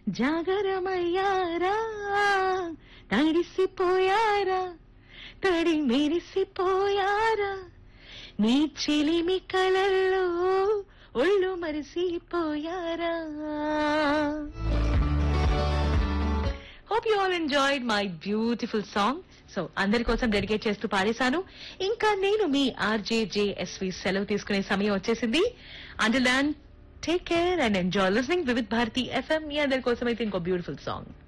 జాగరమయ్యారా తడిసిపోయారా తడి మెరిసిపోయారా నీ చెలిమి కళల్లో ఒళ్ళు మరిసిపోయారా hope you all enjoyed my beautiful song so అందరి కోసం డెడికేట్ చేస్తూ పాడేశాను ఇంకా నేను మీ ఆర్జేజేఎస్వి సెలవు తీసుకునే సమయం వచ్చేసింది అండర్ దాన్ take care and enjoy listening Vividh Bharati FM మీ అందరి కోసం అయితే ఇంకో బ్యూటిఫుల్ సాంగ్